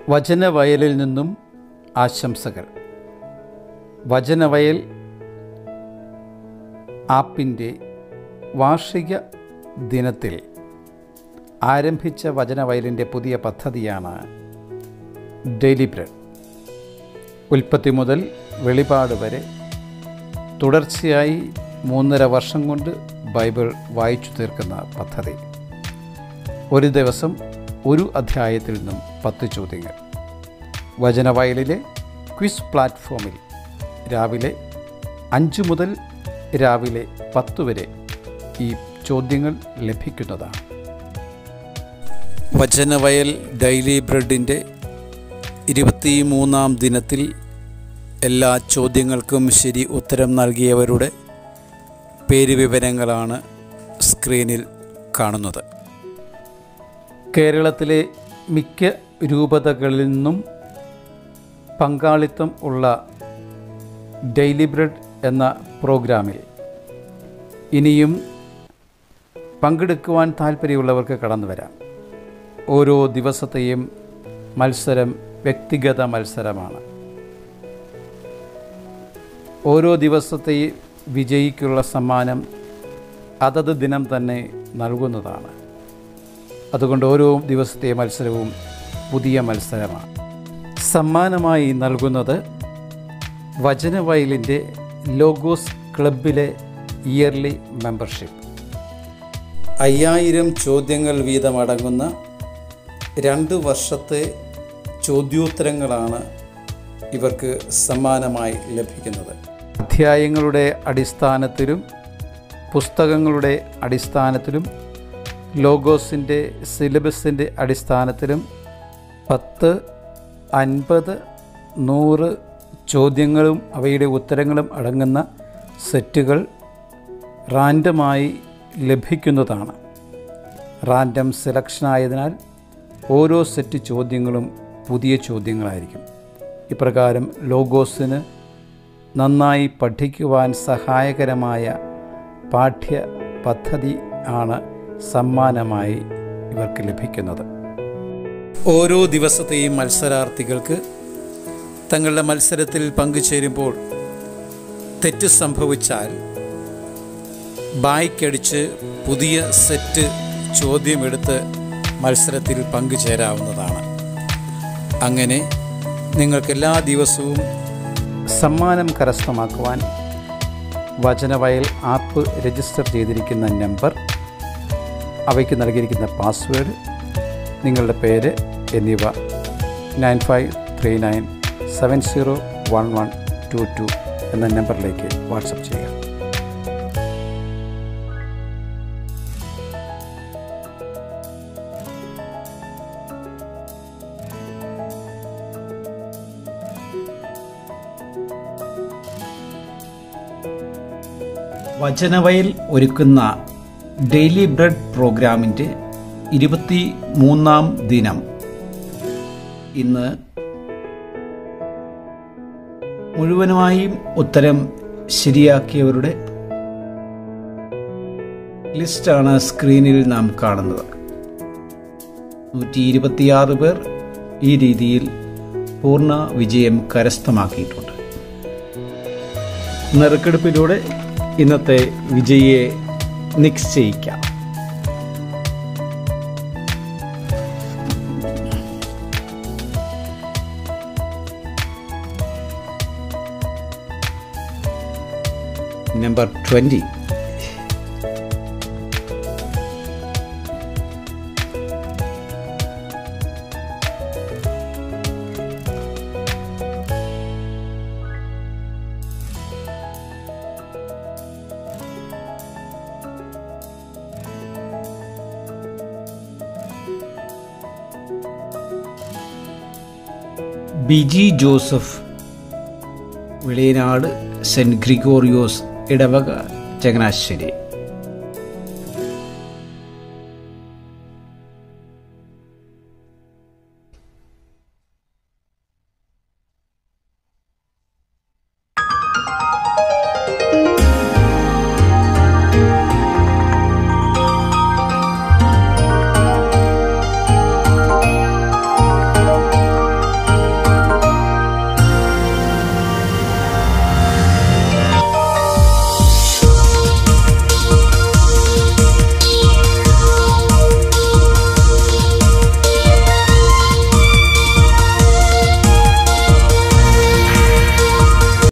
വചനവയലിൽ നിന്നും ആശംസകൾ വചനവയൽ ആപ്പിൻ്റെ വാർഷിക ദിനത്തിൽ ആരംഭിച്ച വചനവയലിൻ്റെ പുതിയ പദ്ധതിയാണ് ഡെയിലി ബ്രെഡ് ഉൽപ്പത്തി മുതൽ വെളിപാട് വരെ തുടർച്ചയായി മൂന്നര വർഷം കൊണ്ട് ബൈബിൾ വായിച്ചു തീർക്കുന്ന പദ്ധതി ഒരു ദിവസം ഒരു അധ്യായത്തിൽ നിന്നും പത്ത് ചോദ്യങ്ങൾ വചനവയലിലെ ക്വിസ് പ്ലാറ്റ്ഫോമിൽ രാവിലെ അഞ്ച് മുതൽ രാവിലെ പത്ത് വരെ ഈ ചോദ്യങ്ങൾ ലഭിക്കുന്നതാണ് വചനവയൽ ഡെയിലി ബ്രെഡിൻ്റെ ഇരുപത്തി മൂന്നാം ദിനത്തിൽ എല്ലാ ചോദ്യങ്ങൾക്കും ശരി ഉത്തരം നൽകിയവരുടെ പേര് വിവരങ്ങളാണ് സ്ക്രീനിൽ കാണുന്നത് കേരളത്തിലെ മിക്ക രൂപതകളിൽ നിന്നും പങ്കാളിത്തം ഉള്ള ഡെയിലി ബ്രെഡ് എന്ന പ്രോഗ്രാമിൽ ഇനിയും പങ്കെടുക്കുവാൻ താല്പര്യമുള്ളവർക്ക് കടന്നു വരാം ഓരോ ദിവസത്തെയും മത്സരം വ്യക്തിഗത മത്സരമാണ് ഓരോ ദിവസത്തെ വിജയിക്കുള്ള സമ്മാനം അതത് ദിനം തന്നെ നൽകുന്നതാണ് അതുകൊണ്ട് ഓരോ ദിവസത്തെ മത്സരവും പുതിയ മത്സരമാണ് സമ്മാനമായി നൽകുന്നത് വചനവയലിൻ്റെ ലോഗോസ് ക്ലബിലെ ഇയർലി മെമ്പർഷിപ്പ് അയ്യായിരം ചോദ്യങ്ങൾ വീതമടങ്ങുന്ന രണ്ട് വർഷത്തെ ചോദ്യോത്തരങ്ങളാണ് ഇവർക്ക് സമ്മാനമായി ലഭിക്കുന്നത് അധ്യായങ്ങളുടെ അടിസ്ഥാനത്തിലും പുസ്തകങ്ങളുടെ അടിസ്ഥാനത്തിലും ലോഗോസിൻ്റെ സിലബസിൻ്റെ അടിസ്ഥാനത്തിലും പത്ത് അൻപത് നൂറ് ചോദ്യങ്ങളും അവയുടെ ഉത്തരങ്ങളും അടങ്ങുന്ന സെറ്റുകൾ റാൻഡമായി ലഭിക്കുന്നതാണ് റാൻഡം സെലക്ഷൻ ആയതിനാൽ ഓരോ സെറ്റ് ചോദ്യങ്ങളും പുതിയ ചോദ്യങ്ങളായിരിക്കും ഇപ്രകാരം ലോഗോസിന് നന്നായി പഠിക്കുവാൻ സഹായകരമായ പാഠ്യ പദ്ധതി ആണ് സമ്മാനമായി ഇവർക്ക് ലഭിക്കുന്നത് ഓരോ ദിവസത്തെയും മത്സരാർത്ഥികൾക്ക് തങ്ങളുടെ മത്സരത്തിൽ പങ്കുചേരുമ്പോൾ തെറ്റ് സംഭവിച്ചാൽ ബായ്ക്കടിച്ച് പുതിയ സെറ്റ് ചോദ്യമെടുത്ത് മത്സരത്തിൽ പങ്കുചേരാവുന്നതാണ് അങ്ങനെ നിങ്ങൾക്ക് എല്ലാ ദിവസവും സമ്മാനം കരസ്ഥമാക്കുവാൻ വചനവയൽ ആപ്പ് രജിസ്റ്റർ ചെയ്തിരിക്കുന്ന നമ്പർ അവയ്ക്ക് നൽകിയിരിക്കുന്ന പാസ്വേഡ് നിങ്ങളുടെ പേര് എന്നിവ nine five three nine seven zero one one two two എന്ന നമ്പറിലേക്ക് വാട്സപ്പ് ചെയ്യുക വചനവയൽ ഒരുക്കുന്ന ഡെയിലി ബ്രെഡ് പ്രോഗ്രാമിൻ്റെ ഇരുപത്തി മൂന്നാം ദിനം ഇന്ന് മുഴുവനുമായും ഉത്തരം ശരിയാക്കിയവരുടെ ലിസ്റ്റാണ് സ്ക്രീനിൽ നാം കാണുന്നത് നൂറ്റി ഇരുപത്തിയാറ് പേർ ഈ രീതിയിൽ പൂർണ്ണ വിജയം കരസ്ഥമാക്കിയിട്ടുണ്ട് നറുക്കെടുപ്പിലൂടെ ഇന്നത്തെ വിജയിയെ നിക്സ് ചെയ്യിക്കാം number twenty Biji Joseph Veliyanad saint Gregorios ഇടവക ചങ്ങനാശ്ശേരി